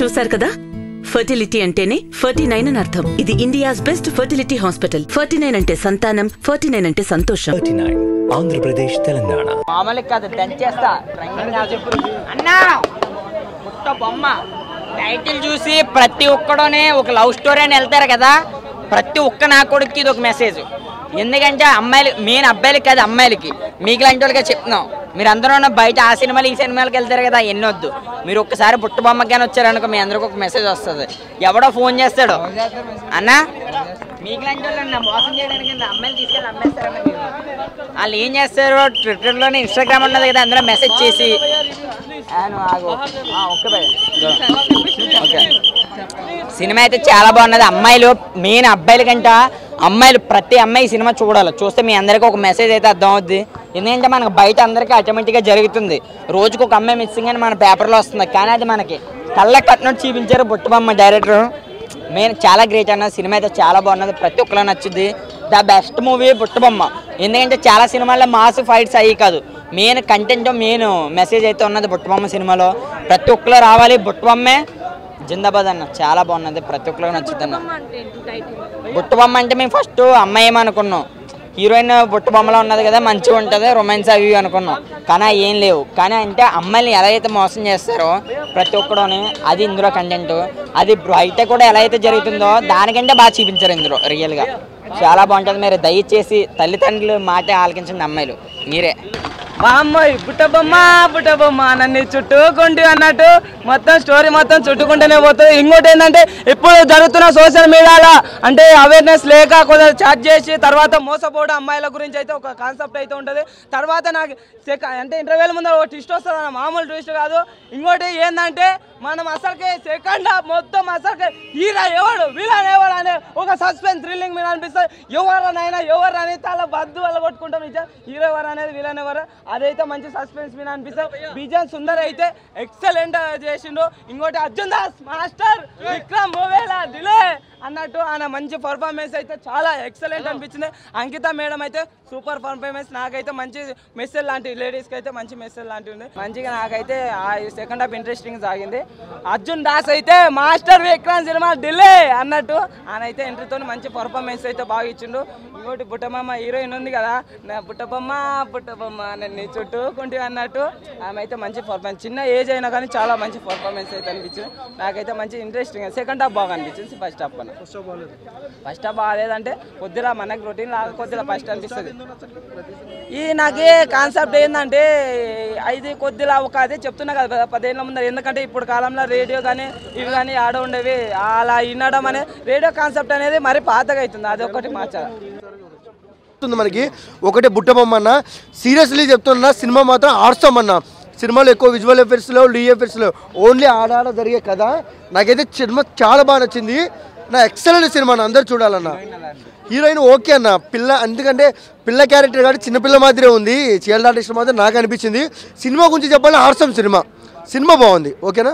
చూశారు కదా ఫర్టిలిటీ అంటేనే ఫర్టీ నైన్ అని అర్థం ఇది India's best fertility hospital Ferty nine అంటే సంతానం ఫర్టీ నైన్ అంటే సంతోషం థర్టీ నైన్ ఆంధ్రప్రదేశ్ తెలంగాణ మామూలు కాదు దంచేస్తా రంగంగా చెప్పు అన్నా పుట్ట బొమ్మ టైటిల్ చూసి ప్రతి ఒక్కడోనే ఒక లవ్ స్టోరీ అని వెళ్తారు కదా ప్రతి ఒక్క నా కొడుక్కి ఇది ఒక మెసేజ్ ఎందుకంటే అమ్మాయిలు మెయిన్ అబ్బాయిలకి కాదు అమ్మాయిలకి మీకు లాంటి వాళ్ళకే చెప్తున్నాం మీరు అందరూ బయట ఆ సినిమాలు ఈ సినిమాలకు వెళ్తారు కదా ఎన్ని వద్దు మీరు ఒక్కసారి పుట్ట బొమ్మకి కానీ వచ్చారనుకో మీ అందరికి ఒక మెసేజ్ వస్తుంది ఎవడో ఫోన్ చేస్తాడు అన్నా మీకు లాంటి వాళ్ళు నన్ను మోసం చేయడానికి ఇంత అమ్మాయిలు తీసుకెళ్ళి అమ్మేస్తారన్న మీరు వాళ్ళు ఏం చేస్తారు ట్విట్టర్లోనే ఇన్స్టాగ్రామ్ ఉన్నది కదా అందులో మెసేజ్ చేసి ఆ, నువ్వు ఆగు. ఆ, ఒక్క భయ్. ఇదో. ఓకే సినిమా అయితే చాలా బాగున్నది అమ్మాయిలు మెయిన్ అబ్బాయిల కంట అమ్మాయిలు ప్రతి అమ్మాయి ఈ సినిమా చూడాలి చూస్తే మీ అందరికీ ఒక మెసేజ్ అయితే అర్థం అవుద్ది ఎందుకంటే మనకు బయట అందరికీ ఆటోమేటిక్గా జరుగుతుంది రోజుకు ఒక అమ్మాయి మిస్సింగ్ అని మన పేపర్లో వస్తుంది కానీ అది మనకి కళ్ళ కట్టినట్టు చూపించారు బుట్టబొమ్మ డైరెక్టర్ మెయిన్ చాలా గ్రేట్ అన్న సినిమా అయితే చాలా బాగున్నది ప్రతి ఒక్కరు నచ్చుద్ది ద బెస్ట్ మూవీ బుట్టబొమ్మ ఎందుకంటే చాలా సినిమాల్లో మాస్ ఫైట్స్ అయ్యి కాదు మెయిన్ కంటెంట్ మెయిన్ మెసేజ్ అయితే ఉన్నది బుట్టబొమ్మ సినిమాలో ప్రతి ఒక్కరు రావాలి బుట్టబొమ్మే జిందాబాద్ అన్న చాలా బాగున్నది ప్రతి ఒక్కరికి నచ్చుద్ది అన్న బుట్టబొమ్మ అంటే మేము ఫస్ట్ అమ్మాయి ఏమనుకున్నాం హీరోయిన్ బుట్టబొమ్మలో ఉన్నది కదా మంచిగా ఉంటుంది రొమాన్స్ అవి ఇవి అనుకున్నాం కానీ అవి ఏం లేవు కానీ అంటే అమ్మాయిని ఎలా అయితే మోసం చేస్తారో ప్రతి ఒక్కడోని అది ఇందులో కంటెంట్ అది బయట కూడా ఎలా అయితే జరుగుతుందో దానికంటే బాగా చూపించారు ఇందులో రియల్గా చాలా బాగుంటుంది మీరు దయచేసి తల్లిదండ్రులు మాట ఆలకించండి అమ్మాయిలు మీరే మా అమ్మాయి బుట్టబొమ్మ బుట్టబొమ్మ నన్ను చుట్టుకుంటూ అన్నట్టు మొత్తం స్టోరీ మొత్తం చుట్టుకుంటూనే పోతుంది ఇంకోటి ఏంటంటే ఇప్పుడు జరుగుతున్న సోషల్ మీడియాలో అంటే అవేర్నెస్ లేక కొందరు చాట్ చేసి తర్వాత మోసపోవడం అమ్మాయిల గురించి అయితే ఒక కాన్సెప్ట్ అయితే ఉంటుంది తర్వాత నాకు సెక- అంటే ఇంటర్వ్యూల ముందు ఒక ట్విస్ట్ వస్తుంది అన్న మామూలు ట్విస్ట్ కాదు ఇంకోటి ఏంటంటే మనం అసలుకి సెకండ్ హాఫ్ మొత్తం అసలుకి హీరో ఎవడు విలన్ ఎవడు అనే ఒక సస్పెన్స్ థ్రిల్లింగ్ మీద అనిపిస్తుంది ఎవరనైనా ఎవరు అని చాలా బద్దు వల్ల కొట్టుకుంటాం నిజం హీరో ఎవరు అనేది విలన్ ఎవరు అదైతే మంచి సస్పెన్స్ మీద అనిపిస్తుంది బిజన్ సుందర్ అయితే ఎక్సలెంట్ చేసిండు ఇంకోటి అర్జున్ దాస్ మాస్టర్ విక్రమ్ మూవేలా డిలే అన్నట్టు ఆయన మంచి పర్ఫార్మెన్స్ అయితే చాలా ఎక్సలెంట్ అనిపించింది అంకిత మేడం అయితే సూపర్ పర్ఫార్మెన్స్ నాకైతే మంచి మెసేజ్ లాంటి లేడీస్కి అయితే మంచి మెసేజ్ లాంటి ఉంది మంచిగా నాకైతే ఆ సెకండ్ హాఫ్ ఇంట్రెస్టింగ్ సాగింది అర్జున్ దాస్ అయితే మాస్టర్ విక్రమ్ సినిమా డిలే అన్నట్టు ఆయన అయితే ఎంట్రీతో మంచి పర్ఫార్మెన్స్ అయితే బాగా ఇచ్చిండు ఇంకోటి బుట్టబొమ్మ హీరోయిన్ ఉంది కదా నా బుట్టబొమ్మ బుట్టబొమ్మ నన్ను చుట్టుకుంటే అన్నట్టు ఆమె అయితే మంచి పర్ఫార్మెన్స్ చిన్న ఏజ్ అయినా కానీ చాలా మంచి పర్ఫార్మెన్స్ అయితే అనిపించింది నాకైతే మంచి ఇంట్రెస్టింగ్ సెకండ్ హాఫ్ బాగా అనిపించింది ఫస్ట్ హాఫ్ కన్నా ఫస్ట్ హాఫ్ బాగాలేదంటే కొద్దిగా మనకి రొటీన్ లాగా కొద్దిగా ఫస్ట్ అనిపిస్తుంది ఈ నాకే కాన్సెప్ట్ ఏంటంటే ఇది కొద్దిగా ఒక అదే చెప్తున్నా కదా పదేళ్ళ ముందర ఎందుకంటే ఇప్పుడు కాలంలో రేడియో కానీ ఇవి కానీ ఆడ ఉండేవి అలా వినడం అనే రేడియో కాన్సెప్ట్ అనేది మరి పాతగా అవుతుంది అది ఒకటి మార్చాలి చెప్తుంది మనకి ఒకటే బుట్ట బొమ్మ అన్న సీరియస్లీ చెప్తున్నా సినిమా మాత్రం ఆడుస్తాం అన్న సినిమాలో ఎక్కువ విజువల్ ఎఫెక్ట్స్లో లీ ఎఫెక్ట్స్లో ఓన్లీ ఆడాడ జరిగే కదా నాకైతే సినిమా చాలా బాగా నచ్చింది నా ఎక్సలెంట్ సినిమా అన్న అందరు చూడాలన్న హీరోయిన్ ఓకే అన్న పిల్ల ఎందుకంటే పిల్ల క్యారెక్టర్ కాబట్టి చిన్నపిల్ల మాదిరే ఉంది చైల్డ్ ఆర్టిస్ట్ మాత్రం నాకు అనిపించింది సినిమా గురించి చెప్పాలి ఆడుస్తాం సినిమా సినిమా బాగుంది ఓకేనా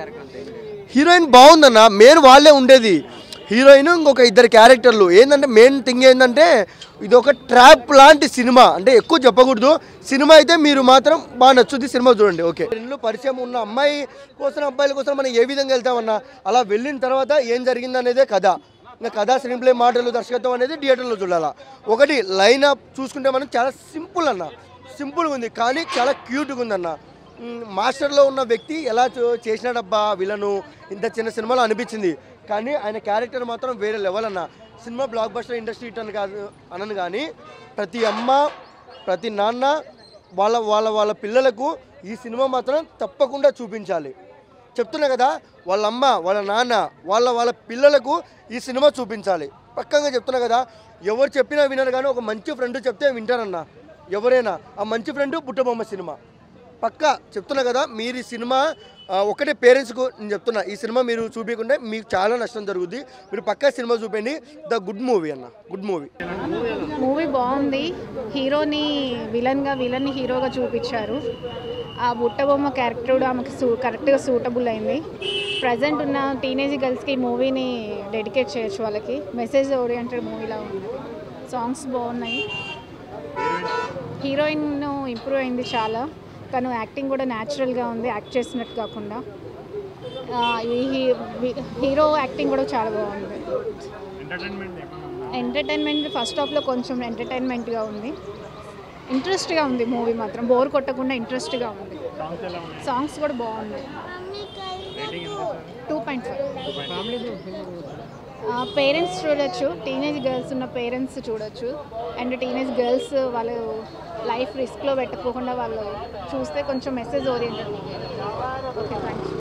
హీరోయిన్ బాగుందన్న మెయిన్ వాళ్ళే ఉండేది హీరోయిన్ ఇంకొక ఇద్దరు క్యారెక్టర్లు ఏంటంటే మెయిన్ థింగ్ ఏంటంటే ఇది ఒక ట్రాప్ లాంటి సినిమా అంటే ఎక్కువ చెప్పకూడదు సినిమా అయితే మీరు మాత్రం బాగా నచ్చుద్ది సినిమా చూడండి ఓకే ఇల్లు పరిచయం ఉన్న అమ్మాయి కోసం అబ్బాయిల కోసం మనం ఏ విధంగా వెళ్తామన్నా అలా వెళ్ళిన తర్వాత ఏం జరిగింది అనేదే కథ ఇంకా కథ స్క్రీన్ ప్లే మాటలు దర్శకత్వం అనేది థియేటర్లో చూడాలా ఒకటి లైన్ అప్ చూసుకుంటే మనం చాలా సింపుల్ అన్న సింపుల్గా ఉంది కానీ చాలా క్యూట్గా ఉందన్న మ్, మాస్టర్లో ఉన్న వ్యక్తి ఎలా చూ- చేసినాడబ్బా విలను ఇంత చిన్న సినిమాలో అనిపించింది కానీ ఆయన క్యారెక్టర్ మాత్రం వేరే లెవెల్ అన్న సినిమా బ్లాక్ బస్టర్ ఇండస్ట్రీ హిట్ అని కాదు అనను కానీ ప్రతి అమ్మ ప్రతి నాన్న వాళ్ళ వాళ్ళ వాళ్ళ పిల్లలకు ఈ సినిమా మాత్రం తప్పకుండా చూపించాలి చెప్తున్నా కదా వాళ్ళ అమ్మ వాళ్ళ నాన్న వాళ్ళ వాళ్ళ పిల్లలకు ఈ సినిమా చూపించాలి పక్కంగా చెప్తున్నా కదా ఎవరు చెప్పినా వినరు కానీ ఒక మంచి ఫ్రెండ్ చెప్తే వింటారన్న ఎవరైనా ఆ మంచి ఫ్రెండ్ బుట్టబొమ్మ సినిమా పక్క చెప్తున్నా కదా మీరు ఈ సినిమా ఆ, ఒకటే పేరెంట్స్కు నేను చెప్తున్నా ఈ సినిమా మీరు చూపించకుంటే మీకు చాలా నష్టం జరుగుద్ది మీరు పక్కా సినిమా చూపండి ద గుడ్ మూవీ అన్న గుడ్ మూవీ మూవీ బాగుంది హీరోని విలన్గా విలన్ని హీరోగా చూపించారు ఆ బుట్టబొమ్మ క్యారెక్టర్ కూడా ఆమెకు సూ కరెక్ట్గా సూటబుల్ అయింది ప్రజెంట్ ఉన్న టీనేజ్ గర్ల్స్కి ఈ మూవీని డెడికేట్ చేయొచ్చు వాళ్ళకి మెసేజ్ ఓరియంటెడ్ మూవీలా ఉంది సాంగ్స్ బాగున్నాయి హీరోయిన్ ఇంప్రూవ్ అయింది చాలా తను యాక్టింగ్ కూడా న్యాచురల్గా ఉంది యాక్ట్ చేసినట్టు కాకుండా ఆ, ఈ హీ- వి- హీరో యాక్టింగ్ కూడా చాలా బాగుంది ఎంటర్టైన్మెంట్ ఫస్ట్ హాఫ్లో కొంచెం ఎంటర్టైన్మెంట్గా ఉంది ఇంట్రెస్ట్గా ఉంది మూవీ మాత్రం బోర్ కొట్టకుండా ఇంట్రెస్ట్గా ఉంది సాంగ్స్ కూడా బాగున్నాయి టూ పాయింట్ ఫైవ్ పేరెంట్స్ చూడొచ్చు టీనేజ్ గర్ల్స్ ఉన్న పేరెంట్స్ చూడొచ్చు అండ్ టీనేజ్ గర్ల్స్ వాళ్ళు లైఫ్ రిస్క్లో పెట్టుకోకుండా వాళ్ళు చూస్తే కొంచెం message oriented okay thank you